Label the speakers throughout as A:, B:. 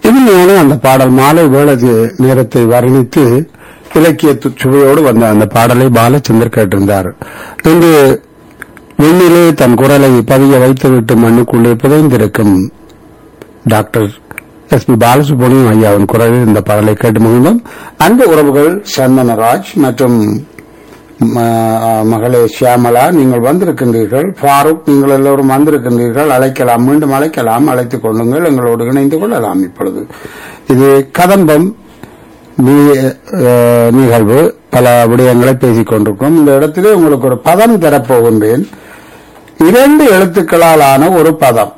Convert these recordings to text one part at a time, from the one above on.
A: இனிமையான அந்த பாடல் மாலை வேளது நேரத்தை வர்ணித்து இலக்கிய து- சுவையோடு வந்த அந்த பாடலை பாலச்சந்தர் கேட்டிருந்தார் இன்று விண்ணிலே தன் குரலை பதிய வைத்துவிட்டு மண்ணுக்குள்ளே புதைந்திருக்கும் டாக்டர் எஸ் பி பாலசுப்ரமணியம் ஐயாவின் குரலில் இந்த பாடலை கேட்டு மகிழ்ந்தோம் அன்பு உறவுகள் சந்தனராஜ் மற்றும் ம- மகளே ஷியாமலா நீங்கள் வந்திருக்கின்றீர்கள் ஃபாரூக் நீங்கள் எல்லோரும் வந்திருக்கின்றீர்கள் அழைக்கலாம் மீண்டும் அழைக்கலாம் அழைத்துக் கொள்ளுங்கள் எங்களோடு இணைந்து கொள்ளலாம் இப்பொழுது இது கதம்பம் நி- அஹ், நிகழ்வு பல விடயங்களை பேசிக் கொண்டிருக்கிறோம் இந்த இடத்திலே உங்களுக்கு ஒரு பதம் தரப்போகின்றேன் இரண்டு எழுத்துக்களால் ஆன ஒரு பதம்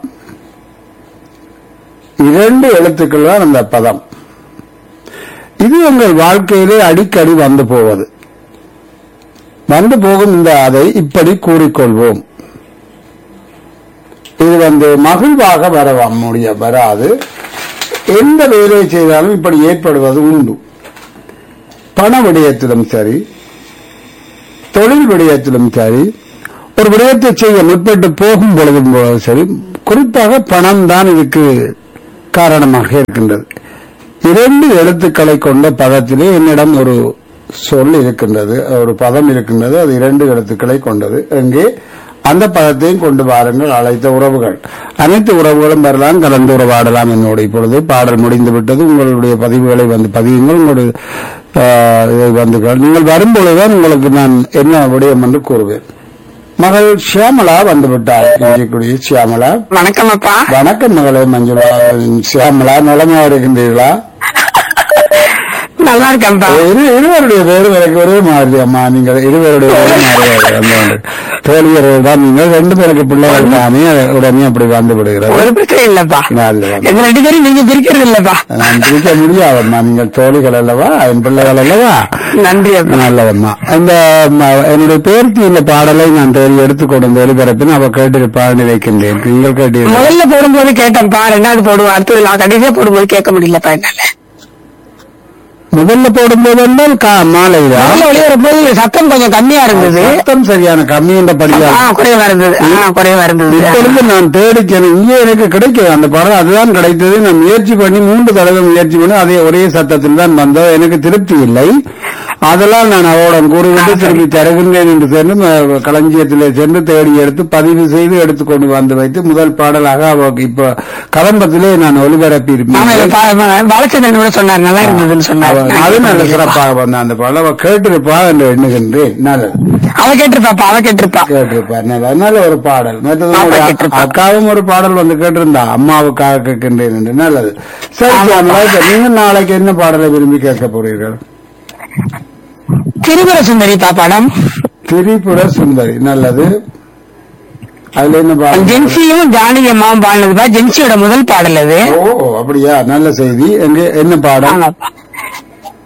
A: இரண்டு எழுத்துக்கள் தான் அந்த பதம் இது உங்கள் வாழ்க்கையிலே அடிக்கடி வந்து போவது வந்து போகும் இந்த அதை இப்படி கூறிக்கொள்வோம் இது வந்து மகிழ்வாக வர முடிய வராது எந்த வேலையை செய்தாலும் இப்படி ஏற்படுவது உண்டு பண விடயத்திலும் சரி தொழில் விடயத்திலும் சரி ஒரு விடயத்தை செய்ய முற்பட்டு போகும் பொழுதும் போ- சரி குறிப்பாக பணம் தான் இதுக்கு காரணமாக இருக்கின்றது இரண்டு எழுத்துக்களை கொண்ட பதத்திலே என்னிடம் ஒரு சொல் இருக்கின்றது ஒரு பதம் இருக்கின்றது அது இரண்டு எழுத்துக்களை கொண்டது எங்கே அந்த பதத்தையும் கொண்டு வாருங்கள் அழைத்த உறவுகள் அனைத்து உறவுகளும் வரலாம் கலந்து உறவாடலாம் என்னோடு இப்பொழுது பாடல் முடிந்து விட்டது உங்களுடைய பதிவுகளை வந்து பதிவுங்கள் உங்களுடைய ஆஹ், இதை வந்து நீங்கள் வரும்பொழுதுதான் உங்களுக்கு நான் என்ன விடயம் என்று கூறுவேன் மகள் ஷியாமலா வந்து விட்டார் இந்தியக்குடிய ஷியாமலா
B: வணக்கம் அப்பா
A: வணக்கம் மகளே மஞ்சுளா ஷியாமலா நலமா இருக்கின்றீர்களா
B: நல்லா இருக்கேன்ப்பா
A: இரு இருவருடைய பேரு எனக்கு ஒரே மாதிரி அம்மா நீங்கள் இருவருடைய பேரு மாறுவார்கள் அந்த ஒன்று. தோழியர்கள் தான் நீங்கள் ரெண்டு பேருக்கு பிள்ளைகள் தானே உடனே அப்படி வந்து விடுகிறது
B: ஒரு பிரச்சனை இல்லப்பா
A: நல்லது.
B: எங்க ரெண்டு பேரும் நீங்க பிரிக்கிறது இல்லப்பா
A: நான் பிரிக்க முடியாதம்மா நீங்கள் தோழிகள் அல்லவா என் பிள்ளைகள் அல்லவா
B: நன்றி அப்பா
A: நல்லதம்மா இந்த ம, என்னுடைய பேருக்கு இந்த பாடலை நான் தேடி எடுத்துக்கொண்டு ஒலிபரப்பின் அவ கேட்டிருப்பாள் நினைக்கின்றேன் நீங்கள் கேட்டீர்கள்
B: முதல்ல போடும்போது கேட்டேன்ப்பா ரெண்டாவது போடுவோம் அடுத்தது நான் கடைசியா போடும்போது கேட்க முடியலப்பா என்னால
A: முதல்ல போடும்போது என்றால் கா- மாலைதான்
B: முதல்ல வெளியே வரும்போது சத்தம் கொஞ்சம் கம்மியா இருந்தது
A: சத்தம் சரியான கம்மி என்ற படியா
B: ஆ, குறைவா இருந்தது ஆ, குறைவா இருந்தது
A: இப்பொழுது நான் தேடிக்கிறேன் இங்கே எனக்கு கிடைக்குது அந்த படம் அதுதான் கிடைத்தது நான் முயற்சி பண்ணி மூன்று தடவை முயற்சி பண்ணி அதே ஒரே சத்தத்தில் தான் வந்தது எனக்கு திருப்தி இல்லை அதெல்லாம் நான் அவரிடம் கூறிவிட்டு திருப்பி தருகின்றேன் என்று சென்று ம- களஞ்சியத்திலே சென்று தேடி எடுத்து பதிவு செய்து எடுத்துக்கொண்டு வந்து வைத்து முதல் பாடலாக அவருக்கு இப்ப கலம்பத்திலே நான் ஒலிபரப்பி
B: ஆமா
A: இருப்பேன்
B: பா- பாலச்சந்திரன் கூட சொன்னார் நல்லா இருந்ததுன்னு சொன்னார்
A: அது நல்ல சிறப்பாக வந்த அந்த பாடல் அவ கேட்டிருப்பா என்று எண்ணுகின்றேன் நல்லது
B: அவ கேட்டிருப்பாப்பா அவ கேட்டிருப்பா
A: கேட்டிருப்பார் நல்ல நல்ல ஒரு பாடல் மற்றது
B: பாப்பா
A: உங்களுடைய
B: கேட்டிருப்பா.
A: அக்காவும் ஒரு பாடல் வந்து கேட்டிருந்தா அம்மாவுக்காக கேட்கின்றேன் என்று நல்லது சரி
B: ஆமாப்பா.
A: சாமலா, இப்ப நீங்க நாளைக்கு என்ன பாடலை விரும்பி கேட்க போறீர்கள்
B: திரிபுர சுந்தரிப்பா படம்
A: திரிபுர சுந்தரி நல்லது அதுல என்ன பாடல்
B: ஜென்சியும் ஜானகி அம்மாவும் பாடினதுப்பா ஜென்சியோட முதல் பாடல் அது
A: ஓ அப்படியா நல்ல செய்தி எங்க என்ன பாடல்
B: ஆமாப்பா